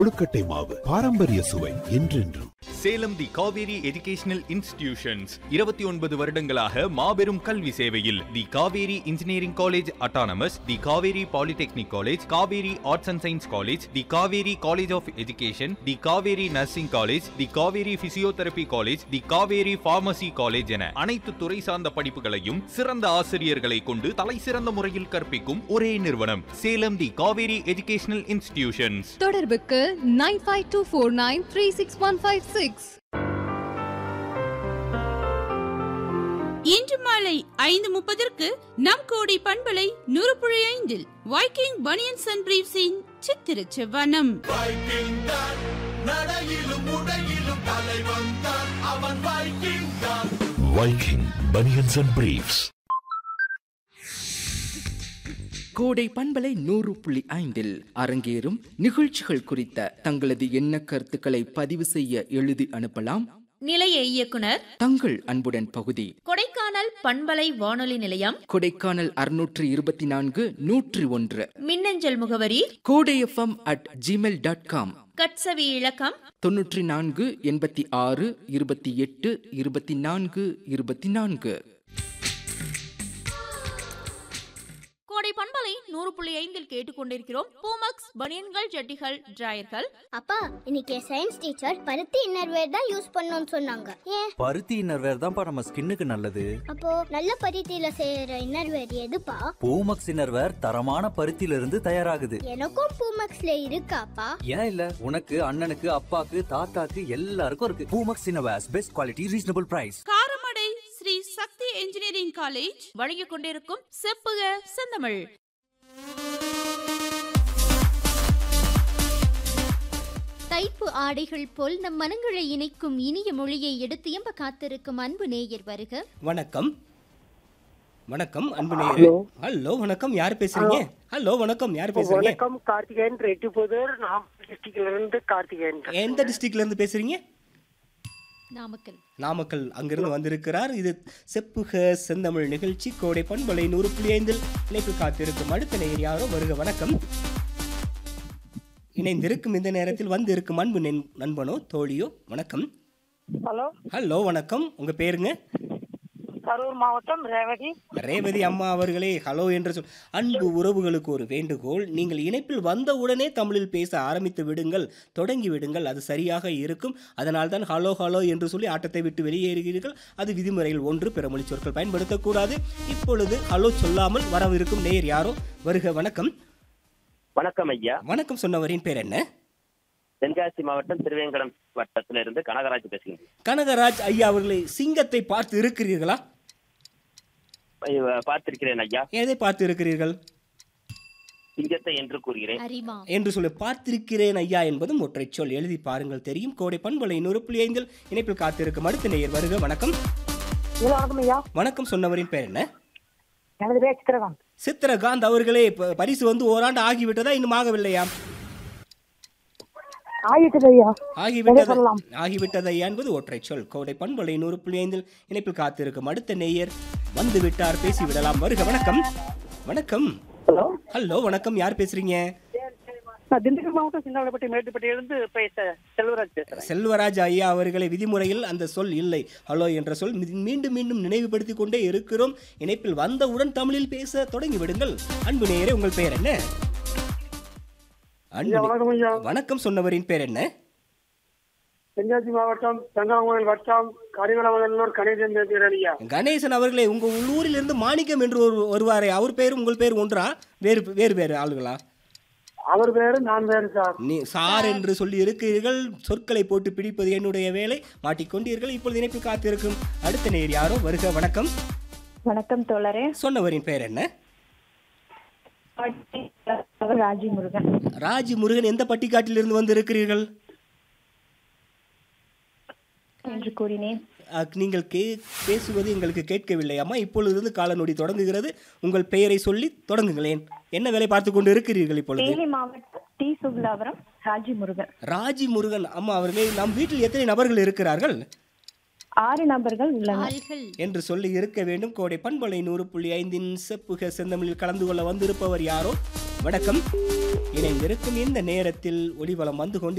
கொழுக்கட்டை மாவு பாரம்பரிய சுவை என்றென்றும் Salem the Kaveri educational institutions இருபத்தி ஒன்பது வருடங்களாக மாபெரும் கல்வி சேவையில் the Kaveri engineering college autonomous the Kaveri polytechnic college Kaveri arts and science college the Kaveri college of education the Kaveri nursing college the Kaveri physiotherapy college the Kaveri pharmacy college என அனைத்து துறை சார்ந்த படிப்புகளையும் சிறந்த ஆசிரியர்களை கொண்டு தலை சிறந்த முறையில் கற்பிக்கும் ஒரே நிறுவனம் Salem the Kaveri educational institutions தொடர்புக்கு nine five two four nine three six one five six இன்று மாலை ஐந்து முப்பதற்கு நம் கோடி பண்பலை நூறு புள்ளி ஐந்தில் வைக்கிங் பனியன்ஸ் அண்ட் பிரீவ்ஸின் சித்திர செவ்வனம் Viking banians and briefs Kodai பண்பலை நூறு புள்ளி ஐந்தில் அரங்கேறும் நிகழ்ச்சிகள் குறித்த தங்களது எண்ண கருத்துக்களை பதிவு செய்ய எழுதி அனுப்பலாம் நிலைய இயக்குனர் தங்கள் அன்புடன் பகுதி கொடைக்கானல் பண்பலை வானொலி நிலையம் கொடைக்கானல் அறுநூற்று இருபத்தி நான்கு நூற்றி ஒன்று மின்னஞ்சல் முகவரி Kodai FM at Gmail dot com கட்சவி இலக்கம் தொன்னூற்றி நான்கு எண்பத்தி ஆறு இருபத்தி எட்டு இருபத்தி நான்கு இருபத்தி நான்கு கோடை பண்பலை நூறு புள்ளி ஐந்தில் கேட்டுக்கொண்டிருக்கிறோம் பூமக்ஸ் பனியன்கள் ஜட்டிகள் டிராயர்கள் அப்பா இன்னைக்கு சயின்ஸ் டீச்சர் பருத்தி இன்னர்வேர் தான் யூஸ் பண்ணணும்னு சொன்னாங்க ஏன் பருத்தி இன்னர்வேர் தான்ப்பா நம்ம ஸ்கின்னுக்கு நல்லது அப்போ நல்ல பருத்தியில செய்யற இன்னர்வேர் எதுப்பா பூமக்ஸ் இன்னர்வேர் தரமான பருத்தியில இருந்து தயாராகுது எனக்கும் பூமக்ஸ்ல இருக்காப்பா ஏன் இல்ல உனக்கு அண்ணனுக்கு அப்பாக்கு தாத்தாக்கு எல்லாருக்கும் இருக்கு Poomex innerwears best quality reasonable price Karamadai Sri Sakthi engineering college வழங்கிக் கொண்டிருக்கும் செப்புக செந்தமிழ் தைப்பு ஆடைகள் போல் நம் மனங்களை இணைக்கும் இனிய மொழியை எடுத்து எம்ப காத்திருக்கும் அன்பு நேயர் வருக வணக்கம் வணக்கம் அன்பு நேயரே ஹலோ வணக்கம் யார் பேசுறீங்க ஹலோ வணக்கம் யார் பேசுறீங்க வணக்கம் கார்த்திகேயன் ரெட்டிபுதூர் நாமக்கல் டிஸ்ட்ரிக்ட்ல இருந்து கார்த்திகேயன் எந்த டிஸ்ட்ரிக்ட்ல இருந்து பேசுறீங்க நாமக்கல் நாமக்கல் அங்கிருந்து வந்திருக்கிறார் இது செப்புக செந்தமிழ் நிகழ்ச்சி கோடை பண்பலை நூறு புள்ளி ஐந்தில் இணைப்பு காத்திருக்கும் அடுத்த நேயர் யாரோ வருக வணக்கம் இணைந்திருக்கும் இந்த நேரத்தில் வந்து இருக்கும் அன்பு நென்- நண்பனோ தோழியோ வணக்கம் ஹலோ ஹலோ வணக்கம் உங்க பேருங்க கரூர் மாவட்டம் ரேவதி ரேவதி அம்மா அவர்களே ஹலோ என்று சொல் அன்பு உறவுகளுக்கு ஒரு வேண்டுகோள் நீங்கள் இணைப்பில் வந்தவுடனே தமிழில் பேச ஆரம்பித்து விடுங்கள் தொடங்கி விடுங்கள் அது சரியாக இருக்கும் அதனால் தான் ஹலோ ஹலோ என்று சொல்லி ஆட்டத்தை விட்டு வெளியேறுகிறீர்கள் அது விதிமுறையில் ஒன்று பிறமொழி சொற்கள் பயன்படுத்தக்கூடாது இப்பொழுது ஹலோ சொல்லாமல் வரவிருக்கும் நேர் யாரோ வருக வணக்கம் வணக்கம் ஐயா வணக்கம் சொன்னவரின் பேர் என்ன தென்காசி மாவட்டம் திருவேங்கடம் வட்டத்துல இருந்து கனகராஜ் பேசுகிறேன் கனகராஜ் ஐயா அவர்களை சிங்கத்தை பார்த்து இருக்கிறீர்களா ஐயா, பார்த்திருக்கிறேன் ஐயா எதை பார்த்து இருக்கிறீர்கள் சிங்கத்தை என்று கூறுகிறேன் அரிமா என்று சொல்லி பார்த்திருக்கிறேன் ஐயா என்பதும் ஒற்றை சொல் எழுதி பாருங்கள் தெரியும் கோடை பண்பலை நூறு புள்ளி ஐந்தில் இணைப்பில் காத்திருக்கும் அடுத்த நேயர் வருக வணக்கம் வணக்கம் ஐயா வணக்கம் சொன்னவரின் பேர் என்ன எனது பேர் சித்திரகாந்த் சித்திரகாந்த் அவர்களே ப- பரிசு வந்து ஓராண்டு ஆகிவிட்டதா இன்னும் ஆகவில்லையா ஆயிட்டது ஐயா ஆகிவிட்டது சொல்லலாம். ஆகிவிட்டது ஐயா என்பது ஒற்றை சொல் கோடை பண்பலை நூறு புள்ளி ஐந்தில் இணைப்பில் காத்திருக்கும் அடுத்த நேயர் வந்து விட்டார் பேசி விடலாம் வருக வணக்கம் வணக்கம் ஹலோ ஹலோ வணக்கம் யார் பேசுறீங்க நான் திண்டுக்கல் மாவட்டம் சிந்தாவளப்பட்டி மேட்டுப்பட்டியிலிருந்து பேச செல்வராஜ் பேசுறேன் செல்வராஜ் ஐயா அவர்களை விதிமுறையில் அந்த சொல் இல்லை ஹலோ என்ற சொல் மீ- மீண்டும் மீண்டும் நினைவுபடுத்திக் கொண்டே இருக்கிறோம் இணைப்பில் வந்தவுடன் தமிழில் பேச தொடங்கி விடுங்கள் அன்பு நேயரே உங்கள் பெயர் என்ன அன்பு ஐயா, நே- வணக்கம் ஐயா வணக்கம் சொன்னவரின் பேர் என்ன தென்காசி மாவட்டம் தங்காங்கோயில் வட்டம் கரிமலவதல்லூர் கணேசன் பேசுகிறேன் ஐயா கணேசன் அவர்களே உங்க உள்ளூரில் இருந்து மாணிக்கம் என்று ஒரு வருவாரே அவர் பேரும் உங்கள் பேர் ஒன்றா வேறு வேறு வேறு ஆளுகளா அவர் பேரு நான் பேரு சார் நீ சார் என்று சொல்லி இருக்கிறீர்கள் சொற்களை போட்டு பிடிப்பது என்னுடைய வேலை மாட்டிக்கொண்டீர்கள் இப்பொழுது இணைப்பில் காத்திருக்கும் அடுத்த நேர் யாரோ வருக வணக்கம் வணக்கம் தோழரே சொன்னவரின் பேர் என்ன ராஜி முருகன் ராஜி முருகன் எந்த பட்டிக்காட்டிலிருந்து வந்து இருக்கிறீர்கள் என்று கூறினேன் அஹ், நீங்கள் கே பேசுவது எங்களுக்கு கேட்கவில்லை அம்மா இப்பொழுது காலநொடி தொடங்குகிறது உங்கள் பெயரை சொல்லி தொடங்குங்களேன் என்ன வேலை பார்த்து கொண்டு இருக்கிறீர்கள் இப்பொழுது தேனி மாவட்டம் டி சுகுலாபுரம் ராஜி முருகன் ராஜி முருகன் அம்மா அவர்களே நம் வீட்டில் எத்தனை நபர்கள் இருக்கிறார்கள் ஆறு நபர்கள் உள்ளனர் ஆள்கள் என்று சொல்லி இருக்க வேண்டும் கோடை பண்பலை நூறு புள்ளி ஐந்தின் செப்புக செந்தமிழில் கலந்து கொள்ள வந்திருப்பவர் யாரோ வணக்கம் இணைந்திருக்கும் இந்த நேரத்தில் ஒளிவலம் வந்து கொண்டு